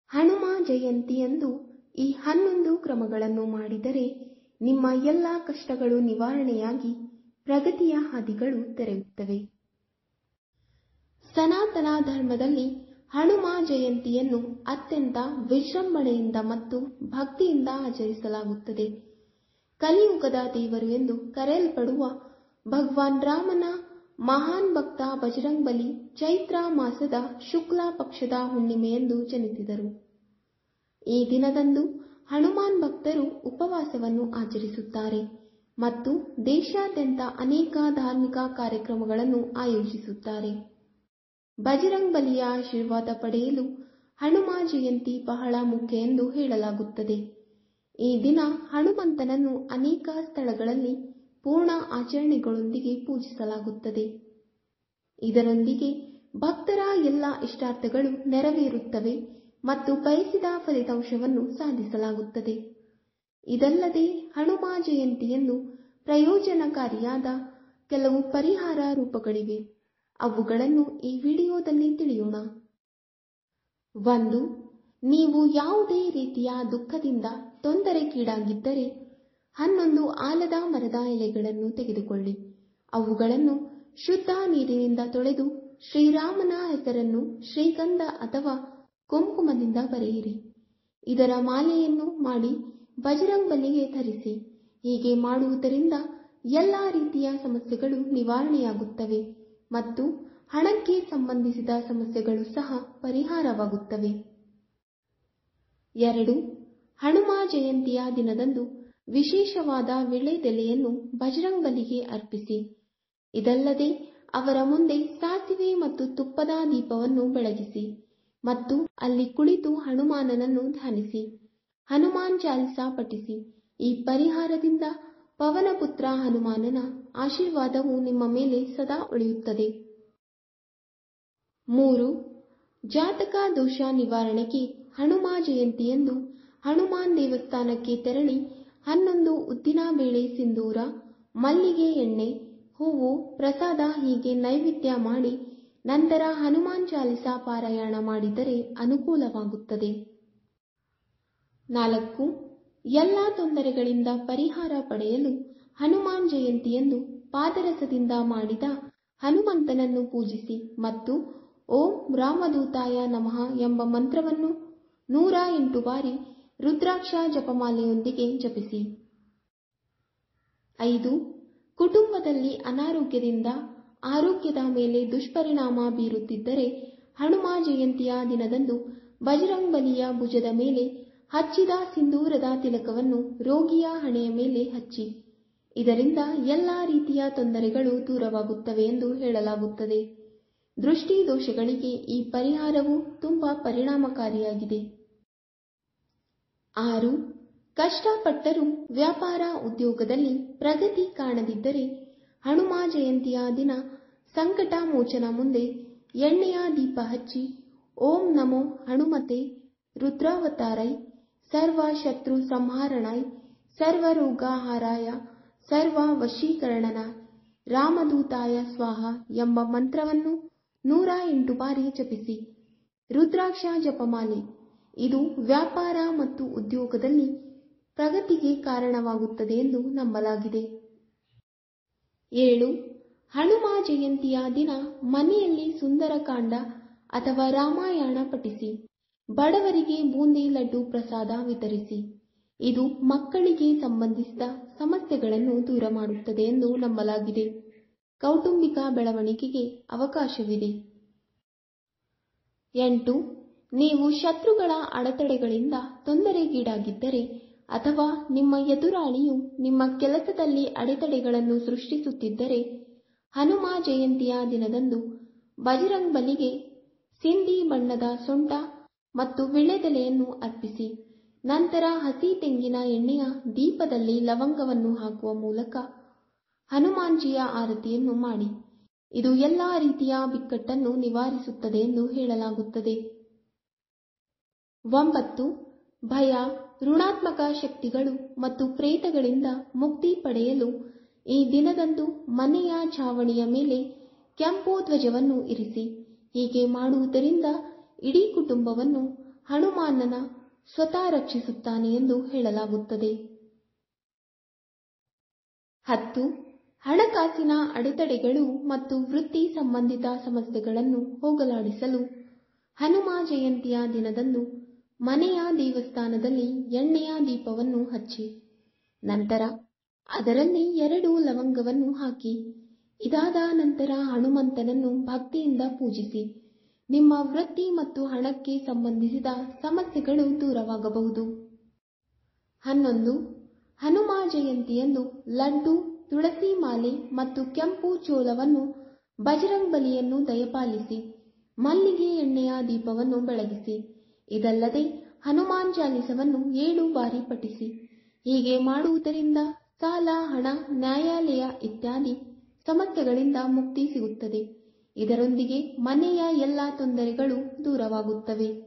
ಹನುಮ ಜಯಂತಿಯಂದು ಈ ಹನ್ನೊಂದು ಕ್ರಮಗಳನ್ನು ಮಾಡಿದರೆ ನಿಮ್ಮ ಎಲ್ಲ ಕಷ್ಟಗಳು ನಿವಾರಣೆಯಾಗಿ ಪ್ರಗತಿಯ ಹಾದಿಗಳು ತೆರೆಯುತ್ತವೆ ಸನಾತನ ಧರ್ಮದಲ್ಲಿ ಹನುಮ ಜಯಂತಿಯನ್ನು ಅತ್ಯಂತ ವಿಜೃಂಭಣೆಯಿಂದ ಮತ್ತು ಭಕ್ತಿಯಿಂದ ಆಚರಿಸಲಾಗುತ್ತದೆ ಕಲಿಯುಗದ ದೇವರು ಎಂದು ಕರೆಯಲ್ಪಡುವ ಭಗವಾನ್ ರಾಮನ ಮಹಾನ್ ಭಕ್ತ ಬಜರಂಗ್ಬಲಿ ಚೈತ್ರ ಮಾಸದ ಶುಕ್ಲ ಪಕ್ಷದ ಹುಣ್ಣಿಮೆಯಂದು ಜನಿಸಿದರು ಈ ದಿನದಂದು ಹನುಮಾನ್ ಭಕ್ತರು ಉಪವಾಸವನ್ನು ಆಚರಿಸುತ್ತಾರೆ ಮತ್ತು ದೇಶಾದ್ಯಂತ ಅನೇಕ ಧಾರ್ಮಿಕ ಕಾರ್ಯಕ್ರಮಗಳನ್ನು ಆಯೋಜಿಸುತ್ತಾರೆ ಬಜರಂಗ್ಬಲಿಯ ಆಶೀರ್ವಾದ ಪಡೆಯಲು ಹನುಮ ಜಯಂತಿ ಬಹಳ ಮುಖ್ಯ ಎಂದು ಹೇಳಲಾಗುತ್ತದೆ ಈ ದಿನ ಹನುಮಂತನನ್ನು ಅನೇಕ ಸ್ಥಳಗಳಲ್ಲಿ ಪೂರ್ಣ ಆಚರಣೆಗಳೊಂದಿಗೆ ಪೂಜಿಸಲಾಗುತ್ತದೆ ಇದರೊಂದಿಗೆ ಭಕ್ತರ ಎಲ್ಲ ಇಷ್ಟಾರ್ಥಗಳು ನೆರವೇರುತ್ತವೆ ಮತ್ತು ಬಯಸಿದ ಫಲಿತಾಂಶವನ್ನು ಸಾಧಿಸಲಾಗುತ್ತದೆ ಇದಲ್ಲದೆ ಹನುಮ ಜಯಂತಿಯನ್ನು ಪ್ರಯೋಜನಕಾರಿಯಾದ ಕೆಲವು ಪರಿಹಾರ ರೂಪಗಳಿವೆ ಅವುಗಳನ್ನು ಈ ವಿಡಿಯೋದಲ್ಲಿ ತಿಳಿಯೋಣ ಒಂದು ನೀವು ಯಾವುದೇ ರೀತಿಯ ದುಃಖದಿಂದ ತೊಂದರೆಗೀಡಾಗಿದ್ದರೆ ಹನ್ನೊಂದು ಆಲದ ಮರದ ಎಲೆಗಳನ್ನು ತೆಗೆದುಕೊಳ್ಳಿ ಅವುಗಳನ್ನು ಶುದ್ಧ ನೀರಿನಿಂದ ತೊಳೆದು ಶ್ರೀರಾಮನ ಹೆಸರನ್ನು ಶ್ರೀಗಂಧ ಅಥವಾ ಕುಂಕುಮದಿಂದ ಬರೆಯಿರಿ ಇದರ ಮಾಲೆಯನ್ನು ಮಾಡಿ ಬಜರಂಗ್ಬಲಿಗೆ ಧರಿಸಿ ಹೀಗೆ ಮಾಡುವುದರಿಂದ ಎಲ್ಲ ರೀತಿಯ ಸಮಸ್ಯೆಗಳು ನಿವಾರಣೆಯಾಗುತ್ತವೆ ಮತ್ತು ಹಣಕ್ಕೆ ಸಂಬಂಧಿಸಿದ ಸಮಸ್ಯೆಗಳು ಸಹ ಪರಿಹಾರವಾಗುತ್ತವೆ ಎರಡು ಹನುಮ ಜಯಂತಿಯ ದಿನದಂದು ವಿಶೇಷವಾದ ವಿಳೆದೆಲೆಯನ್ನು ಬಜರಂಗ್ಬಲಿಗೆ ಅರ್ಪಿಸಿ ಇದಲ್ಲದೆ ಅವರ ಮುಂದೆ ಸಾಸಿವೆ ಮತ್ತು ತುಪ್ಪದ ದೀಪವನ್ನು ಬೆಳಗಿಸಿ ಮತ್ತು ಅಲ್ಲಿ ಕುಳಿತು ಹನುಮಾನನನ್ನು ಧ್ಯಾನಿಸಿ ಹನುಮಾನ್ ಚಾಲಿಸ ಪಠಿಸಿ ಈ ಪರಿಹಾರದಿಂದ ಪವನಪುತ್ರ ಹನುಮಾನನ ಆಶೀರ್ವಾದವು ನಿಮ್ಮ ಮೇಲೆ ಸದಾ ಉಳಿಯುತ್ತದೆ ಮೂರು ಜಾತಕ ದೋಷ ನಿವಾರಣೆಗೆ ಹನುಮ ಜಯಂತಿಯಂದು ಹನುಮಾನ್ ದೇವಸ್ಥಾನಕ್ಕೆ ತೆರಳಿ ಹನ್ನೊಂದು ಉದ್ದಿನ ಬೇಳೆ ಸಿಂಧೂರ ಮಲ್ಲಿಗೆ ಎಣ್ಣೆ ಹೂವು ಪ್ರಸಾದ ಹೀಗೆ ನೈವೇದ್ಯ ಮಾಡಿ ನಂತರ ಹನುಮಾನ್ ಚಾಲಿಸ ಪಾರಾಯಣ ಮಾಡಿದರೆ ಅನುಕೂಲವಾಗುತ್ತದೆ ನಾಲ್ಕು ಎಲ್ಲ ತೊಂದರೆಗಳಿಂದ ಪರಿಹಾರ ಪಡೆಯಲು ಹನುಮಾನ್ ಜಯಂತಿಯಂದು ಪಾದರಸದಿಂದ ಮಾಡಿದ ಹನುಮಂತನನ್ನು ಪೂಜಿಸಿ ಮತ್ತು ಓಂ ರಾಮದೂತಾಯ ನಮಃ ಎಂಬ ಮಂತ್ರವನ್ನು ನೂರ ಎಂಟು ಬಾರಿ ರುದ್ರಾಕ್ಷ ಜಪಮಾಲೆಯೊಂದಿಗೆ ಜಪಿಸಿ ಐದು ಕುಟುಂಬದಲ್ಲಿ ಅನಾರೋಗ್ಯದಿಂದ ಆರೋಗ್ಯದ ಮೇಲೆ ದುಷ್ಪರಿಣಾಮ ಬೀರುತ್ತಿದ್ದರೆ ಹನುಮ ಜಯಂತಿಯ ದಿನದಂದು ಬಜರಂಗ್ಬಲಿಯ ಭುಜದ ಮೇಲೆ ಹಚ್ಚಿದ ಸಿಂಧೂರದ ತಿಲಕವನ್ನು ರೋಗಿಯ ಹಣೆಯ ಮೇಲೆ ಹಚ್ಚಿ ಇದರಿಂದ ಎಲ್ಲ ರೀತಿಯ ತೊಂದರೆಗಳು ದೂರವಾಗುತ್ತವೆ ಎಂದು ಹೇಳಲಾಗುತ್ತದೆ ದೃಷ್ಟಿ ದೋಷಗಳಿಗೆ ಈ ಪರಿಹಾರವು ತುಂಬಾ ಪರಿಣಾಮಕಾರಿಯಾಗಿದೆ ಆರು ಕಷ್ಟಪಟ್ಟರೂ ವ್ಯಾಪಾರ ಉದ್ಯೋಗದಲ್ಲಿ ಪ್ರಗತಿ ಕಾಣದಿದ್ದರೆ ಹನುಮ ಜಯಂತಿಯ ದಿನ ಸಂಕಟ ಮೋಚನ ಮುಂದೆ ಎಣ್ಣೆಯ ದೀಪ ಹಚ್ಚಿ ಓಂ ನಮೋ ಹನುಮತೆ ರುದ್ರಾವತಾರೈ ಸರ್ವ ಶತ್ರು ಸಂಹಾರಣಾಯ್ ಸರ್ವ ರೋಗಹಾರಾಯ ಸರ್ವ ವಶೀಕರಣನ ರಾಮದೂತಾಯ ಸ್ವಾಹ ಎಂಬ ಮಂತ್ರವನ್ನು ನೂರ ಎಂಟು ಬಾರಿ ಜಪಿಸಿ ರುದ್ರಾಕ್ಷ ಜಪಮಾಲೆ ಇದು ವ್ಯಾಪಾರ ಮತ್ತು ಉದ್ಯೋಗದಲ್ಲಿ ಪ್ರಗತಿಗೆ ಕಾರಣವಾಗುತ್ತದೆ ಎಂದು ನಂಬಲಾಗಿದೆ ಏಳು ಹನುಮ ಜಯಂತಿಯ ದಿನ ಮನೆಯಲ್ಲಿ ಸುಂದರಕಾಂಡ ಅಥವಾ ರಾಮಾಯಣ ಪಠಿಸಿ ಬಡವರಿಗೆ ಬೂಂದಿ ಲಡ್ಡು ಪ್ರಸಾದ ವಿತರಿಸಿ ಇದು ಮಕ್ಕಳಿಗೆ ಸಂಬಂಧಿಸಿದ ಸಮಸ್ಯೆಗಳನ್ನು ದೂರ ಮಾಡುತ್ತದೆ ಎಂದು ನಂಬಲಾಗಿದೆ ಕೌಟುಂಬಿಕ ಬೆಳವಣಿಗೆಗೆ ಅವಕಾಶವಿದೆ ಎಂಟು ನೀವು ಶತ್ರುಗಳ ಅಡೆತಡೆಗಳಿಂದ ತೊಂದರೆಗೀಡಾಗಿದ್ದರೆ ಅಥವಾ ನಿಮ್ಮ ಎದುರಾಳಿಯು ನಿಮ್ಮ ಕೆಲಸದಲ್ಲಿ ಅಡೆತಡೆಗಳನ್ನು ಸೃಷ್ಟಿಸುತ್ತಿದ್ದರೆ ಹನುಮ ಜಯಂತಿಯ ದಿನದಂದು ಬಜರಂಗ್ಬಲಿಗೆ ಸಿಂಧಿ ಬಣ್ಣದ ಸೊಂಟ ಮತ್ತು ವಿಳೆದೆಲೆಯನ್ನು ಅರ್ಪಿಸಿ ನಂತರ ಹಸಿ ತೆಂಗಿನ ಎಣ್ಣೆಯ ದೀಪದಲ್ಲಿ ಲವಂಗವನ್ನು ಹಾಕುವ ಮೂಲಕ ಹನುಮಾನ್ಜಿಯ ಆರತಿಯನ್ನು ಮಾಡಿ ಇದು ಎಲ್ಲ ರೀತಿಯ ಬಿಕ್ಕಟ್ಟನ್ನು ನಿವಾರಿಸುತ್ತದೆ ಎಂದು ಹೇಳಲಾಗುತ್ತದೆ ಒಂಬತ್ತು ಭಯ ಋಣಾತ್ಮಕ ಶಕ್ತಿಗಳು ಮತ್ತು ಪ್ರೇತಗಳಿಂದ ಮುಕ್ತಿ ಪಡೆಯಲು ಈ ದಿನದಂದು ಮನೆಯ ಛಾವಣಿಯ ಮೇಲೆ ಕೆಂಪು ಧ್ವಜವನ್ನು ಇರಿಸಿ ಹೀಗೆ ಮಾಡುವುದರಿಂದ ಇಡೀ ಕುಟುಂಬವನ್ನು ಹನುಮಾನನ ಸ್ವತಃ ರಕ್ಷಿಸುತ್ತಾನೆ ಎಂದು ಹೇಳಲಾಗುತ್ತದೆ ಹತ್ತು ಹಣಕಾಸಿನ ಅಡೆತಡೆಗಳು ಮತ್ತು ವೃತ್ತಿ ಸಂಬಂಧಿತ ಸಮಸ್ಯೆಗಳನ್ನು ಹೋಗಲಾಡಿಸಲು ಹನುಮ ಜಯಂತಿಯ ದಿನದಂದು ಮನೆಯ ದೇವಸ್ಥಾನದಲ್ಲಿ ಎಣ್ಣೆಯ ದೀಪವನ್ನು ಹಚ್ಚಿ ನಂತರ ಅದರಲ್ಲಿ ಎರಡು ಲವಂಗವನ್ನು ಹಾಕಿ ಇದಾದ ನಂತರ ಹನುಮಂತನನ್ನು ಭಕ್ತಿಯಿಂದ ಪೂಜಿಸಿ ನಿಮ್ಮ ವೃತ್ತಿ ಮತ್ತು ಹಣಕ್ಕೆ ಸಂಬಂಧಿಸಿದ ಸಮಸ್ಯೆಗಳು ದೂರವಾಗಬಹುದು ಹನ್ನೊಂದು ಹನುಮ ಜಯಂತಿಯಂದು ಲಡ್ಡು ತುಳಸಿ ಮಾಲೆ ಮತ್ತು ಕೆಂಪು ಚೋಲವನ್ನು ಬಜರಂಗ್ ಬಲಿಯನ್ನು ದಯಪಾಲಿಸಿ ಮಲ್ಲಿಗೆ ಎಣ್ಣೆಯ ದೀಪವನ್ನು ಬೆಳಗಿಸಿ ಇದಲ್ಲದೆ ಹನುಮಾನ್ ಚಾಲಿಸವನ್ನು ಏಳು ಬಾರಿ ಪಠಿಸಿ ಹೀಗೆ ಮಾಡುವುದರಿಂದ ಸಾಲ ಹಣ ನ್ಯಾಯಾಲಯ ಇತ್ಯಾದಿ ಸಮಸ್ಯೆಗಳಿಂದ ಮುಕ್ತಿ ಸಿಗುತ್ತದೆ ಇದರೊಂದಿಗೆ ಮನೆಯ ಎಲ್ಲ ತೊಂದರೆಗಳು ದೂರವಾಗುತ್ತವೆ